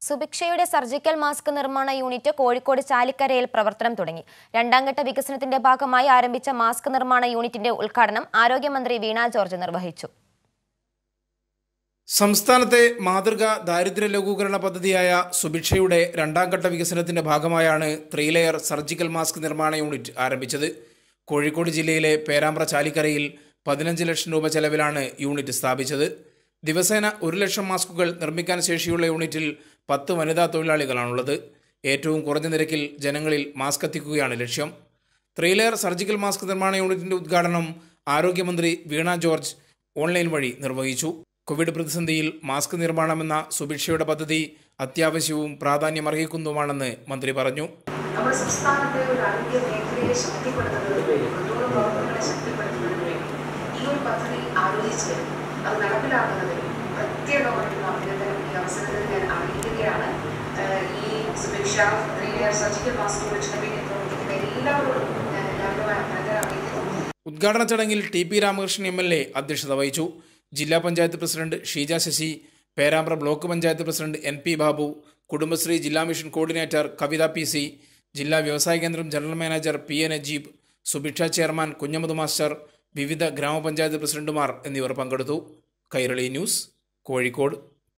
സുഭിക്ഷയുടെ surgical mask നിർമ്മാണ unit Kozhikode ചാലിക്കരയിൽ പ്രവർത്തനം തുടങ്ങി രണ്ടാം ഘട്ട വികസനത്തിന്റെ ഭാഗമായി ആരംഭിച്ച മാസ്ക് നിർമ്മാണ യൂണിറ്റിന്റെ ഉദ്ഘാടനം ആരോഗ്യമന്ത്രി വീണ ജോർജ് നിർവഹിച്ചു സംസ്ഥാനത്തെ മാതൃകാ ദാരിദ്ര്യ ലഘൂകരണ പദ്ധതിയായ സുഭിക്ഷയുടെ രണ്ടാം ഘട്ട വികസനത്തിന്റെ ഭാഗമായാണ് ത്രീ ലെയർ സർജിക്കൽ മാസ്ക് നിർമ്മാണ യൂണിറ്റ് ആരംഭിച്ചത് കോഴിക്കോട് ജില്ലയിലെ പേരാമ്പ്ര ചാലിക്കരയിൽ പതിനഞ്ച് ലക്ഷം രൂപ ചെലവിലാണ് യൂണിറ്റ് സ്ഥാപിച്ചത് ദിവസേന ഒരു ലക്ഷം മാസ്കുകൾ നിർമ്മിക്കാൻ ശേഷിയുള്ള യൂണിറ്റിൽ പത്ത് വനിതാ തൊഴിലാളികളാണുള്ളത് ഏറ്റവും കുറഞ്ഞ നിരക്കിൽ ജനങ്ങളിൽ മാസ്ക് എത്തിക്കുകയാണ് ലക്ഷ്യം ത്രീ ലെയർ സർജിക്കൽ മാസ്ക് നിർമ്മാണ യൂണിറ്റിന്റെ ഉദ്ഘാടനം ആരോഗ്യമന്ത്രി വീണ ജോർജ് ഓൺലൈൻ വഴി നിർവഹിച്ചു കോവിഡ് പ്രതിസന്ധിയിൽ മാസ്ക് നിർമ്മാണമെന്ന സുഭിക്ഷയുടെ പദ്ധതി അത്യാവശ്യവും പ്രാധാന്യമർഹിക്കുന്നതുമാണെന്ന് മന്ത്രി പറഞ്ഞു നമ്മുടെ സംസ്ഥാനത്തെ ഒരു ആരോഗ്യ മേഖലയെ ശക്തിപ്പെടുത്തുന്നതിന് വേണ്ടി പ്രതിരോധ പ്രവർത്തനങ്ങളെ ശക്തിപ്പെടുത്തുന്നതിന് വേണ്ടി ഈ ഒരു പദ്ധതി ആലോചിച്ച് അത് നടപ്പിലാക്കുന്നതിന് പ്രത്യേകമായിട്ടുള്ള അഭിനന്ദനം ഈ അവസരത്തിൽ ഞാൻ അറിയിക്കുകയാണ് ഏഹ് ഈ Subhiksha three layer surgical mask ഉപയോഗിച്ചിട്ട് വേണ്ടി പ്രവർത്തിക്കുന്ന എല്ലാവരോടും ഞാൻ എല്ലാവരുമായി അഭിനന്ദനം അറിയിക്കുന്നു ഉദ്ഘാടന ചടങ്ങിൽ T P Ramakrishnan M L A അധ്യക്ഷത വഹിച്ചു ജില്ലാ panchayat president Sheeja Sasi Perambra block panchayat president N P Babu Kudumbashree ജില്ലാ mission coordinator Kavitha P C ജില്ലാ വ്യവസായ കേന്ദ്രം general manager P A Najeeb Subhiksha chairman Kunhammad master വിവിധ ഗ്രാമപഞ്ചായത്ത് പ്രസിഡന്റുമാർ എന്നിവർ പങ്കെടുത്തു കൈരളി ന്യൂസ് കോഴിക്കോട്